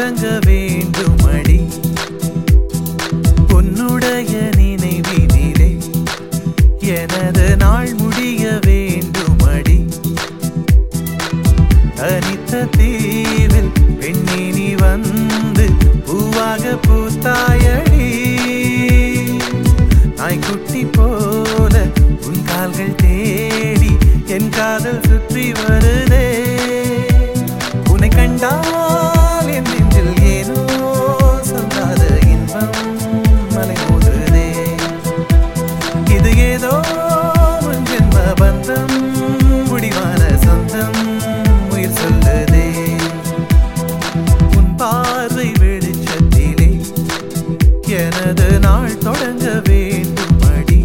தொடங்க வேண்டும் அடி உன்னுடைய நினைவினிலே எனது நாள் முடிய வேண்டும் அடி தனித்த தீவில் பெண்ணினி வந்து பூவாக பூத்தாயடி நாய்க்குட்டி போல உன் கால்கள் தேடி என் காதல் சுற்றி வருதே உன்னை கண்டால் என் நெஞ்சில் ஏனோ சொல்லாத இன்பம் மலை மோதுதே இது ஏதோ உன் ஜென்ம பந்தம் முடிவான சொந்தம் உயிர் சொல்லுதே உன் பார்வை வெளிச்சத்திலே எனது நாள் தொடங்க வேண்டும் அடி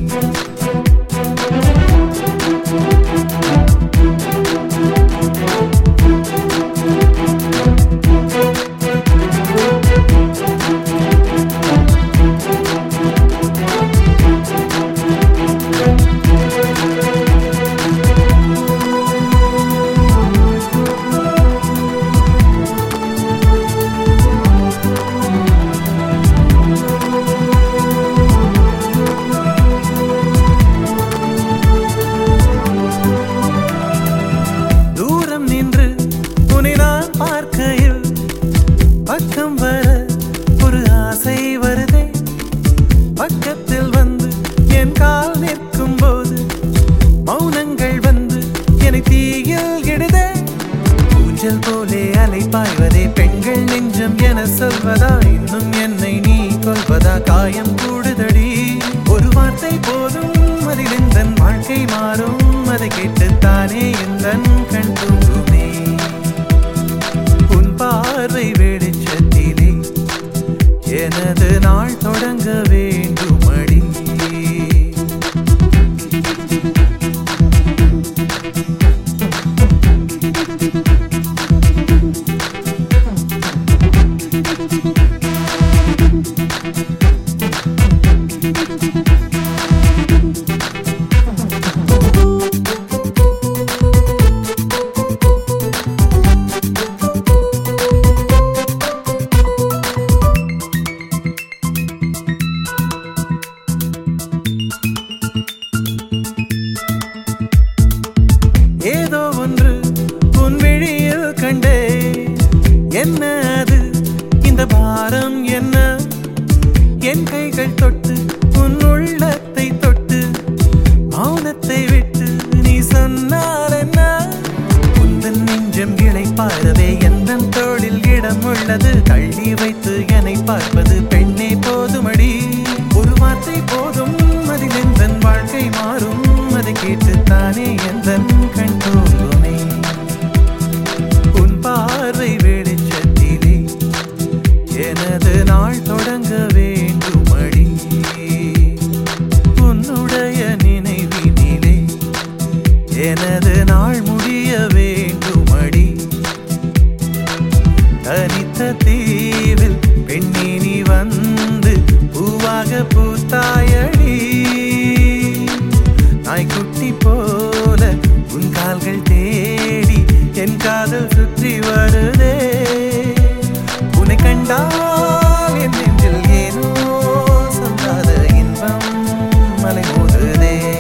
தூரம் நின்று உன்னை நான் பார்க்கையில் பக்கம் வர ஒரு ஆசை வருதே பக்கத்தில் வந்து என் கால் நிற்கும் போது மௌனங்கள் வந்து என்னை தீயில் இடுதே ஊஞ்சல் போலே அலை பாய்வதே பெண்கள் நெஞ்சம் என சொல்வதா இன்னும் என்னை நீ கொல்வதா காயம் கூடுதடி ஒரு வார்த்தை போதும் அதில் இந்த வாழ்க்கை மாறும் அதை கேட்டுத்தானே இந்த கண் தூங்குமே உன் பார்வை வெளிச்சத்திலே எனது நாள் தொடங்க வேண்டும் அடி ஏதோ ஒன்று உன் விழியில் கண்டே என்ன அது இந்த பாரம் என்ன என் கைகள் தொட்டு உன் உள்ளத்தை தொட்டு மௌனத்தை விட்டு நீ சொன்னால் என்ன உந்தன் நெஞ்சம் இழை பாரவே எந்த தோளில் இடம் உள்ளது தள்ளி வைத்து என்னை பார்ப்பது பெண்ணே போதுமடி ஒரு வார்த்தை போதும் அதில் எந்த வாழ்க்கை மாறும் அதை கேட்டுத்தானே எந்த கண் தூங்குமே உன் பார்வை வெளிச்சத்திலே எனது நாள் தொடங்க வேண்டும் அடி உன்னுடைய நினைவினிலே எனது நாள் முடிய வேண்டும் அடி தனித்த தீவில் பெண்ணினி வந்து பூவாக பூத்தாயடி நாய்க்குட்டி போல உன் கால்கள் தேடி என் காதல் சுற்றி வருதே உன்னை கண்டால் என் நெஞ்சில் ஏனோ சொல்லாத இன்பம் மலை மோதுதே